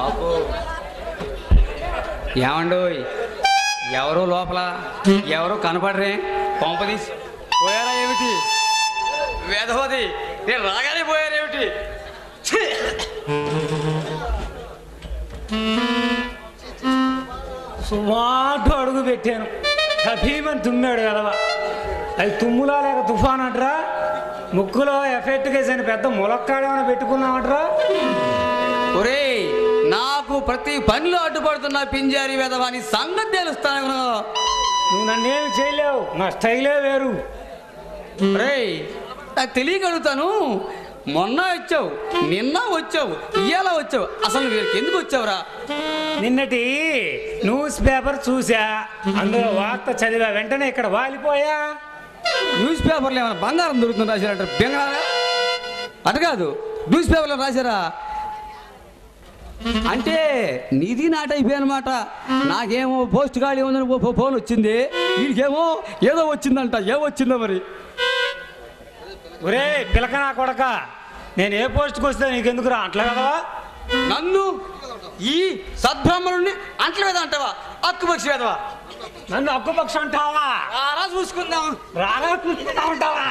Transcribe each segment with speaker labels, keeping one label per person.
Speaker 1: బాబు ఏమండోయ్ ఎవరో లోపల ఎవరో కనపడరే పంపదీసి పోయారా ఏమిటి వేదవతి నేను రాగానే పోయారేమిటి ఛీ!
Speaker 2: సుమాటు అడుగు పెట్టాను భీమని తుమ్మాడు కదవా అది తుమ్ములా లేక తుఫాన్ అంటరా ముక్కులో ఎఫెక్ట్ కేసిన పెద్ద ములక్కాడేమైనా పెట్టుకున్నామంటరా
Speaker 1: ఒరేయ్ నాకు ప్రతి పనిలో అడ్డుపడుతున్న పింజారి వేదవాని సంగతి తెలుస్తాను
Speaker 2: నువ్వు నన్నేమి చేయలేవు నా స్టైలే వేరు
Speaker 1: ఒరేయ్ నాకు తెలియగలుగుతాను మొన్న వచ్చావు నిన్న వచ్చావు ఇవాళ వచ్చావు అసలు వీళ్ళకి ఎందుకు వచ్చావురా
Speaker 2: నిన్నటి న్యూస్ పేపర్ చూసా అందులో వార్త చదివా వెంటనే ఇక్కడ వాలిపోయా
Speaker 1: న్యూస్ పేపర్లో ఏమైనా బంగారం దొరుకుతుంది రాశారంటారు బెంగాళ అటు కాదు న్యూస్ పేపర్లో రాశారా అంటే నిధి నాట అయిపోయానమాట నాకేమో పోస్ట్ ఖాళీ ఉందని ఓ ఫో- ఫోన్ వచ్చింది వీడికేమో ఏదో వచ్చిందంట ఏం వచ్చిందో మరి
Speaker 2: ఒరే పిలక నా కొడక నేను ఏ పోస్ట్కి వస్తే నీకెందుకురా అట్లా కదవా
Speaker 1: నన్ను ఈ సద్బ్రాహ్మణుడిని అంట్ల మీద అంటావా అక్కుపక్షి వేదవా
Speaker 2: నన్ను అక్కుపక్ష అంటావా
Speaker 1: రారా చూసుకుందాం
Speaker 2: రాగా కూర్చుంటా ఉంటావా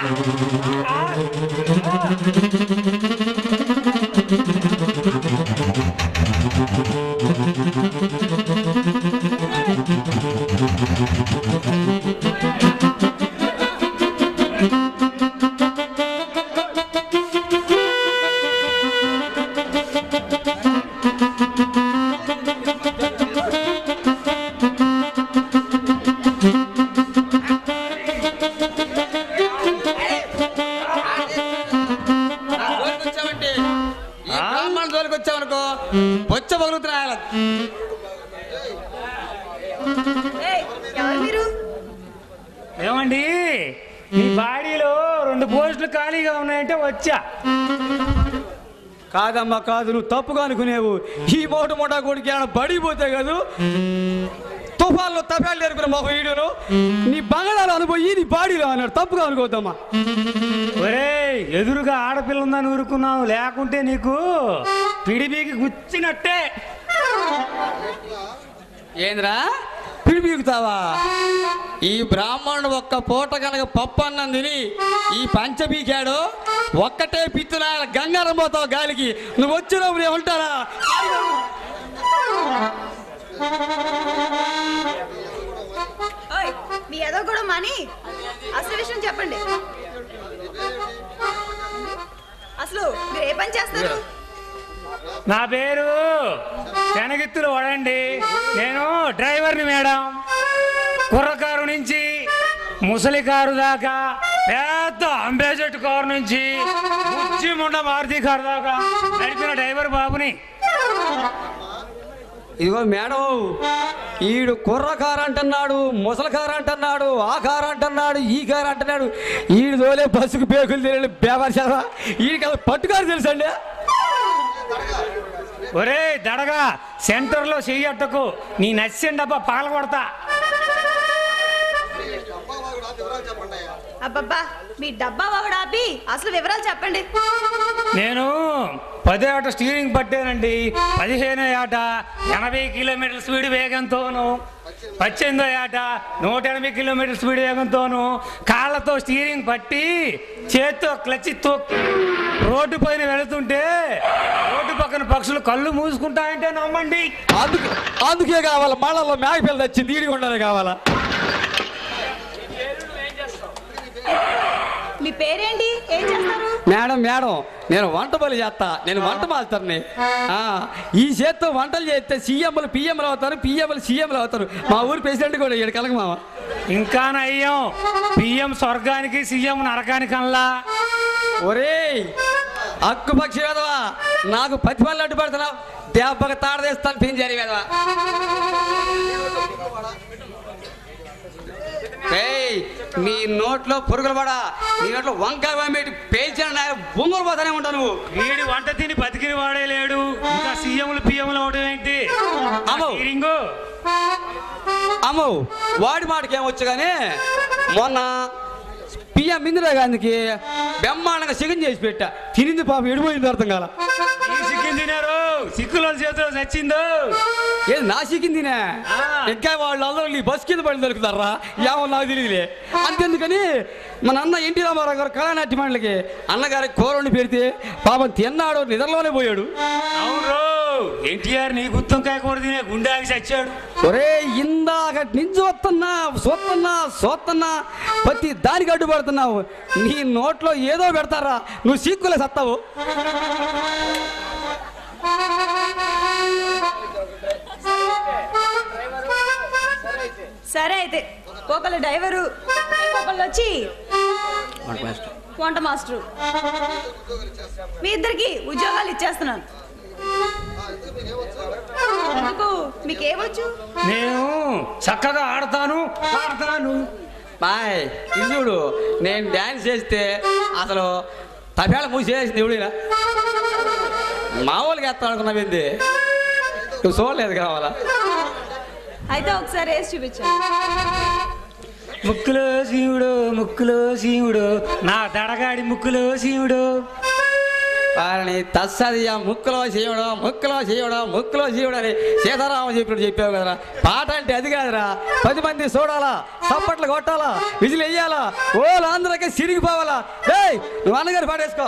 Speaker 1: జోలికి వచ్చావంటే ఈ బ్రాహ్మణ జోలికి వచ్చావనుకో బొచ్చ పగులుతున్నాయి
Speaker 3: ఏయ్, ఎవరు మీరు
Speaker 2: ఏమండి మీ బాడీలో రెండు పోస్టులు ఖాళీగా ఉన్నాయంటే వచ్చా
Speaker 1: కాదమ్మా కాదు నువ్వు తప్పుగా అనుకునేవు ఈ మోట మోటా కొడుకు ఏమైనా బడిపోతే కాదు తుఫాన్లో తపాలు నేర్పిన మా వీడియోను నీ బంగాళాలు అనుభవి నీ బాడీలో అన్నాడు తప్పుగా అనుకోవద్దమ్మా
Speaker 2: ఒరేయ్ ఎదురుగా ఆడపిల్ల ఉందని ఊరుకున్నావు లేకుంటే నీకు పిడిబీకి గుచ్చినట్టే
Speaker 1: ఏంద్రా పిడిపీకుతావా ఈ బ్రాహ్మణుడు ఒక్క పూట కనుక పప్పు అన్నం తిని ఈ పంచ పీకాడు ఒక్కటే పిత్తున గంగారం పోతావు గాలికి నువ్వు వచ్చినప్పుడు ఏమంటారా
Speaker 3: ఓయ్ మీ ఏదో కూడా మాని అసలు విషయం చెప్పండి అసలు మీరు ఏ పని చేస్తారు
Speaker 2: నా పేరు శనగిత్తులు వడండి నేను డ్రైవర్ని మేడం కుర్రకారు నుంచి ముసలి కారు దాకా పెద్ద అంబేజెట్ కారు నుంచి బుజ్జి ముండ మారుతి కారు దాకా నడిపిన డ్రైవర్ బాబుని
Speaker 1: ఇదిగో మేడం ఈడు కుర్ర కారు అంటున్నాడు ముసలి కారు అంటున్నాడు ఆ కారు అంటున్నాడు ఈ కారు అంటున్నాడు ఈడు తోలే బస్సుకు పేకులు తెలియని బేవారు చదవా ఈడికి అసలు పట్టుకారు తెలుసండి
Speaker 2: ఒరే దడగా సెంటర్లో చెయ్యట్టకు నీ నచ్చిన డబ్బా పగల కొడతా
Speaker 3: అబ్బబ్బా మీ డబ్బా ఒకటి ఆపి అసలు వివరాలు చెప్పండి
Speaker 2: నేను పదే ఆట స్టీరింగ్ పట్టానండి పదిహేనో ఆట ఎనభై కిలోమీటర్ల స్పీడ్ వేగంతోను పద్దెనిమిదో ఆట నూట ఎనభై కిలోమీటర్ల స్పీడ్ వేగంతోను కాళ్ళతో స్టీరింగ్ పట్టి చేత్తో క్లచ్ తొక్కి రోడ్డు పైన వెళుతుంటే రోడ్డు పక్కన పక్షులు కళ్ళు మూసుకుంటాయంటే నమ్మండి
Speaker 1: అందుకే అందుకే కావాలా మళ్ళీ మేకపిల్ల తెచ్చింది ఈడికి ఉండాలి కావాలా
Speaker 3: మీ పేరేంటి ఏం చేస్తారు
Speaker 1: మేడం మేడం నేను వంట పని చేస్తా నేను వంట మాస్టర్ని ఆ, ఈ చేత్తో వంటలు చేస్తే సీఎంలు పిఎంలు అవుతారు పిఎంలు సీఎంలు అవుతారు మా ఊరు ప్రెసిడెంట్ కూడా ఇక్కడ కలగ మామ
Speaker 2: ఇంకా నయ్యం పిఎం స్వర్గానికి సీఎం నరకానికి అల్లా
Speaker 1: ఒరేయ్ అక్కు పక్షి వేదవా నాకు పత్తి పనులు అడ్డు పెడుతున్నావు దెబ్బకి తాడదేస్తాను పింజారి వేదవా ఏయ్ నీ నోట్లో పురుగులు పడా నీ నోట్లో వంకాయ పంపేటి పేల్చిన నాయ బొమ్మలు పోతానే ఉంటావు నువ్వు
Speaker 2: వీడి వంట తిని బతికిన వాడే లేడు ఇంకా సీఎంలు పిఎంలు అవడం ఏంటి
Speaker 1: అమ్మో.
Speaker 2: స్టీరింగు
Speaker 1: అమ్మో వాడి మాటకి ఏమొచ్చు కానీ మొన్న పిఎం ఇందిరా గాంధీకి బ్రహ్మాండంగా చికెన్ చేసి పెట్టా తినింది పాపం ఎడిపోయింది అర్థం కాల
Speaker 2: ఈ చికెన్ తినారు సిక్కుల చేతిలో చచ్చిందో
Speaker 1: ఏది నాసికిందినే
Speaker 2: ఆ.
Speaker 1: ఇంకా వాళ్ళందరూ నీ బస్ కింద పడి దొరుకుతారా ఏమో నాకు తెలియదులే అంతెందుకని మన అన్న ఎన్టీ రామారావు గారు కళానాట్య మండలికి అన్నగారి కూరని పెడితే పాపం తిన్నాడు నిద్రలోనే పోయాడు
Speaker 2: అవును ఎన్టీఆర్ నీ గుత్తంకాయ కూడా తినే గుండాకి చచ్చాడు
Speaker 1: ఒరే ఇందాక నుంచి వస్తున్నా చూస్తున్నా చూస్తున్నా ప్రతి దానికి అడ్డుపడుతున్నావు నీ నోట్లో ఏదో పెడతారా నువ్వు సీక్కులే సత్తావు
Speaker 3: సరే అయితే ఒకళ్ళు డ్రైవరు ఒకళ్ళు వచ్చి వంట మాస్టరు మీ ఇద్దరికి ఉద్యోగాలు ఇచ్చేస్తున్నాను ఎందుకు మీకేమొచ్చు
Speaker 2: నేను చక్కగా ఆడతాను పాడతాను
Speaker 1: బాయ్ ఇది చూడు నేను డ్యాన్స్ చేస్తే అసలు తపేళ మూసేసింది ఎవడినా మామూలుగా వేస్తాను అనుకున్నావింది నువ్వు చూడలేదు కావాలా
Speaker 3: అయితే ఒకసారి వేసి చూపించాను
Speaker 2: ముక్కులో శివుడు ముక్కులో శివుడు నా దడగాడి ముక్కులో శివుడు
Speaker 1: వారిని తస్సది ఆ ముక్కులో చేయడం ముక్కులో చేయడం ముక్కులో చేయడం అని సీతారామ చెప్పినట్టు చెప్పావు కదరా పాట అంటే అది కాదురా పది మంది చూడాలా చప్పట్లు కొట్టాలా విజిల్ వెయ్యాలా ఓ అందరికీ సిరిగిపోవాలా ఏయ్ నువ్వు అన్నగారు పాడేసుకో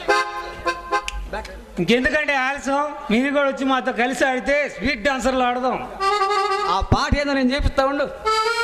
Speaker 2: ఇంకెందుకంటే ఆలస్యం మీరు కూడా వచ్చి మాతో కలిసి ఆడితే స్వీట్ డాన్సర్లు ఆడదాం
Speaker 1: ఆ పాట ఏదో నేను చేపిస్తా ఉండు